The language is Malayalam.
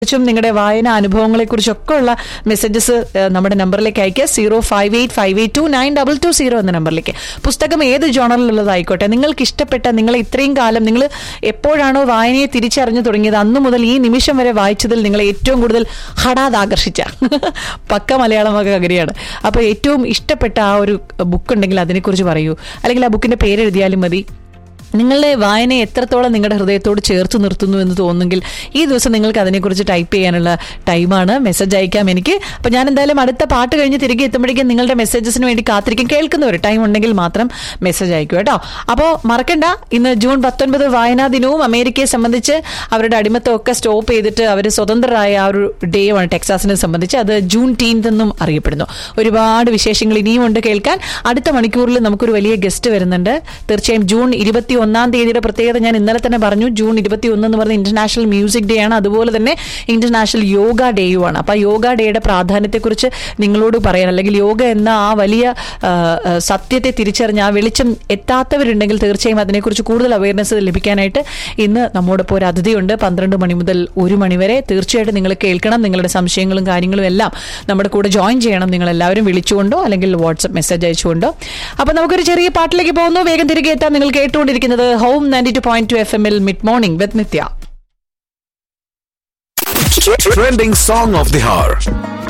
കുറിച്ചും നിങ്ങളുടെ വായന അനുഭവങ്ങളെ കുറിച്ചൊക്കെ ഉള്ള മെസ്സേജസ് നമ്മുടെ നമ്പറിലേക്ക് അയക്കുക zero five eight five eight two nine double two zero എന്ന നമ്പറിലേക്ക് പുസ്തകം ഏത് ജോണറിലുള്ളതായിക്കോട്ടെ നിങ്ങൾക്ക് ഇഷ്ടപ്പെട്ട നിങ്ങൾ ഇത്രയും കാലം നിങ്ങൾ എപ്പോഴാണോ വായനയെ തിരിച്ചറിഞ്ഞു തുടങ്ങിയത് അന്നു മുതൽ ഈ നിമിഷം വരെ വായിച്ചതിൽ നിങ്ങൾ ഏറ്റവും കൂടുതൽ ഹടാത് ആകർഷിച്ച പക്ക മലയാളമൊക്കെ അങ്ങനെയാണ് അപ്പോൾ ഏറ്റവും ഇഷ്ടപ്പെട്ട ആ ഒരു ബുക്ക് ഉണ്ടെങ്കിൽ അതിനെക്കുറിച്ച് പറയൂ അല്ലെങ്കിൽ ആ ബുക്കിന്റെ പേര് എഴുതിയാലും മതി നിങ്ങളുടെ വായന എത്രത്തോളം നിങ്ങളുടെ ഹൃദയത്തോട് ചേർത്ത് നിർത്തുന്നു എന്ന് തോന്നുമെങ്കിൽ ഈ ദിവസം നിങ്ങൾക്ക് അതിനെക്കുറിച്ച് ടൈപ്പ് ചെയ്യാനുള്ള ടൈമാണ് മെസ്സേജ് അയക്കാം എനിക്ക് അപ്പോൾ ഞാൻ എന്തായാലും അടുത്ത പാട്ട് കഴിഞ്ഞ് തിരികെ എത്തുമ്പോഴേക്കും നിങ്ങളുടെ മെസ്സേജസിന് വേണ്ടി കാത്തിരിക്കും കേൾക്കുന്നവർ ടൈം ഉണ്ടെങ്കിൽ മാത്രം മെസ്സേജ് അയക്കും കേട്ടോ അപ്പോൾ മറക്കണ്ട ഇന്ന് ജൂൺ പത്തൊൻപത് വായനാ ദിനവും അമേരിക്കയെ സംബന്ധിച്ച് അവരുടെ അടിമത്തമൊക്കെ സ്റ്റോപ്പ് ചെയ്തിട്ട് അവർ സ്വതന്ത്രരായ ആ ഒരു ഡേ ആണ് ടെക്സാസിനെ സംബന്ധിച്ച് അത് ജൂൺ ടീൻത് എന്നും അറിയപ്പെടുന്നു ഒരുപാട് വിശേഷങ്ങൾ ഇനിയും ഉണ്ട് കേൾക്കാൻ അടുത്ത മണിക്കൂറിൽ നമുക്കൊരു വലിയ ഗസ്റ്റ് വരുന്നുണ്ട് തീർച്ചയായും ജൂൺ ഇരുപത്തി ഒന്നാം തീയതിയുടെ പ്രത്യേകത ഞാൻ ഇന്നലെ തന്നെ പറഞ്ഞു ജൂൺ ഇരുപത്തി ഒന്ന് എന്ന് പറയുന്നത് ഇന്റർനാഷണൽ മ്യൂസിക് ഡേ ആണ് അതുപോലെ തന്നെ ഇന്റർനാഷണൽ യോഗ ഡേയുമാണ് അപ്പൊ ആ യോഗ ഡേയുടെ പ്രാധാന്യത്തെക്കുറിച്ച് നിങ്ങളോട് പറയാൻ അല്ലെങ്കിൽ യോഗ എന്ന ആ വലിയ ആ, ആ, സത്യത്തെ തിരിച്ചറിഞ്ഞ് ആ വെളിച്ചം എത്താത്തവരുണ്ടെങ്കിൽ തീർച്ചയായും അതിനെക്കുറിച്ച് കൂടുതൽ അവയർനെസ് ലഭിക്കാനായിട്ട് ഇന്ന് നമ്മോടൊപ്പം ഒരു അതിഥിയുണ്ട് പന്ത്രണ്ട് മണി മുതൽ ഒരു മണി വരെ തീർച്ചയായിട്ടും നിങ്ങൾ കേൾക്കണം നിങ്ങളുടെ സംശയങ്ങളും കാര്യങ്ങളും എല്ലാം നമ്മുടെ കൂടെ ജോയിൻ ചെയ്യണം നിങ്ങൾ എല്ലാവരും വിളിച്ചുകൊണ്ടോ അല്ലെങ്കിൽ വാട്സപ്പ് മെസ്സേജ് അയച്ചുകൊണ്ടോ അപ്പൊ നമുക്കൊരു ചെറിയ പാട്ടിലേക്ക് പോകുന്നു വേഗം തിരികെ എത്താൻ നിങ്ങൾ കേട്ടുകൊണ്ടിരിക്കുന്നത് ഹോം ninety two point two F എമ്മിൽ mid morning with Nithya Trending song of the hour.